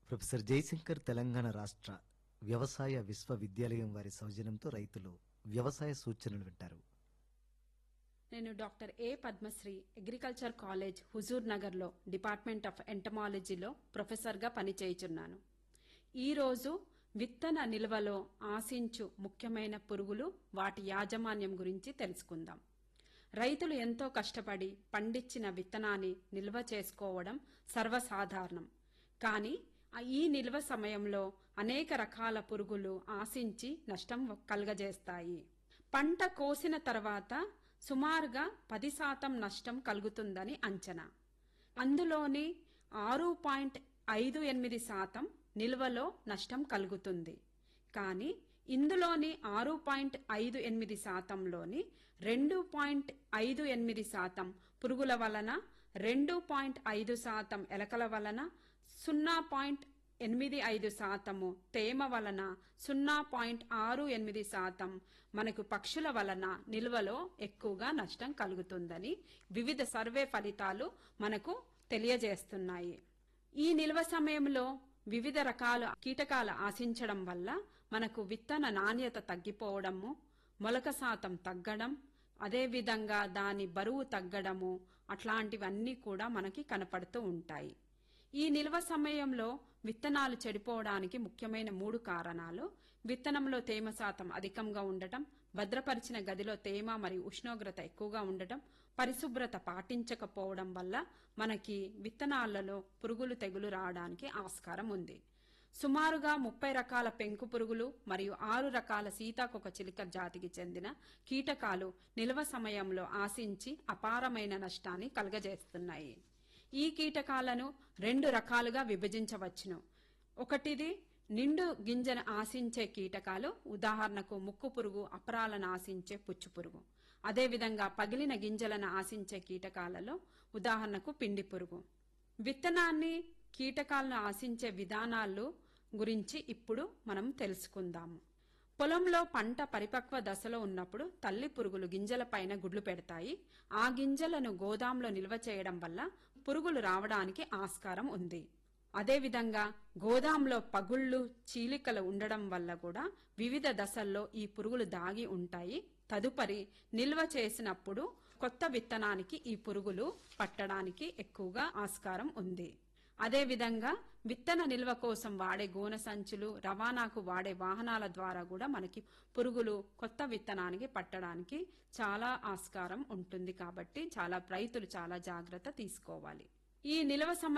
professor Jayashankar Telangana రాష్ట్ర వ్యవసాయ విశ్వవిద్యాలయం వారి సౌజన్యంతో రైతులు వ్యవసాయ సూచనలు వింటారు నేను doctor A Padmasri agriculture college హుజూర్ నగర్లో డిపార్ట్మెంట్ ఆఫ్ ఎంటమాలజీలో ప్రొఫెసర్గా పనిచేయుచున్నాను ఈరోజు విత్తన నిల్వలో ఆశించు ముఖ్యమైన పురుగులు వాటి యాజమాన్యం గురించి తెలుసుకుందాం రైతులు ఎంతో కష్టపడి పండించిన విత్తనాన్ని నిల్వ చేసుకోవడం సర్వసాధారణం కానీ ఆ ఈ నిల్వ సమయంలో అనేక రకాల పురుగులు ఆశించి నష్టం కలుగజేస్తాయి పంట కోసిన తర్వాత సుమారుగా పది శాతం నష్టం కలుగుతుందని అంచనా అందులోని ఆరు పాయింట్ ఐదు ఎనిమిది శాతం నిల్వలో నష్టం కలుగుతుంది కానీ ఇందులోని ఆరు పాయింట్ ఐదు ఎనిమిది శాతంలోని రెండు పాయింట్ ఐదు ఎనిమిది శాతం పురుగుల వలన రెండు పాయింట్ ఐదు శాతం ఎలకల వలన సున్నా పాయింట్ ఎనిమిది ఐదు శాతము తేమ వలన సున్నా పాయింట్ ఆరు ఎనిమిది శాతం మనకు పక్షుల వలన నిల్వలో ఎక్కువగా నష్టం కలుగుతుందని వివిధ సర్వే ఫలితాలు మనకు తెలియజేస్తున్నాయి ఈ నిల్వ సమయంలో వివిధ రకాల కీటకాలు ఆశించడం వల్ల మనకు విత్తన నాణ్యత తగ్గిపోవడము మొలక శాతం తగ్గడం అదేవిధంగా దాని బరువు తగ్గడము అట్లాంటివన్నీ కూడా మనకి కనపడుతూ ఉంటాయి ఈ నిల్వ సమయంలో విత్తనాలు చెడిపోవడానికి ముఖ్యమైన మూడు కారణాలు విత్తనంలో తేమ శాతం అధికంగా ఉండటం భద్రపరిచిన గదిలో తేమ మరియు ఉష్ణోగ్రత ఎక్కువగా ఉండటం పరిశుభ్రత పాటించకపోవడం వల్ల మనకి విత్తనాలలో పురుగులు తెగులు రావడానికి ఆస్కారం ఉంది సుమారుగా ముప్పై రకాల పెంకు పురుగులు మరియు ఆరు రకాల సీతాకొక చిలుక జాతికి చెందిన కీటకాలు నిల్వ సమయంలో ఆశించి అపారమైన నష్టాన్ని కలుగజేస్తున్నాయి ఈ కీటకాలను రెండు రకాలుగా విభజించవచ్చును ఒకటిది నిండు గింజను ఆశించే కీటకాలు ఉదాహరణకు ముక్కు పురుగు అపరాలను ఆశించే పుచ్చు పురుగు అదేవిధంగా పగిలిన గింజలను ఆశించే కీటకాలలో ఉదాహరణకు పిండి పురుగు విత్తనాన్ని కీటకాలను ఆశించే విధానాలు గురించి ఇప్పుడు మనం తెలుసుకుందాము పొలంలో పంట పరిపక్వ దశలో ఉన్నప్పుడు తల్లి పురుగులు గింజలపైన గుడ్లు పెడతాయి ఆ గింజలను గోదాంలో నిల్వ చేయడం వల్ల పురుగులు రావడానికి ఆస్కారం ఉంది అదేవిధంగా గోదాంలో పగుళ్ళు చీలికలు ఉండడం వల్ల కూడా వివిధ దశల్లో ఈ పురుగులు దాగి ఉంటాయి తదుపరి నిల్వ చేసినప్పుడు కొత్త విత్తనానికి ఈ పురుగులు పట్టడానికి ఎక్కువగా ఆస్కారం ఉంది అదేవిధంగా విత్తన నిల్వ కోసం వాడే గోన సంచులు రవాణాకు వాడే వాహనాల ద్వారా కూడా మనకి పురుగులు కొత్త విత్తనానికి పట్టడానికి చాలా ఆస్కారం ఉంటుంది కాబట్టి చాలా రైతులు చాలా జాగ్రత్త తీసుకోవాలి ఈ నిల్వ సమయం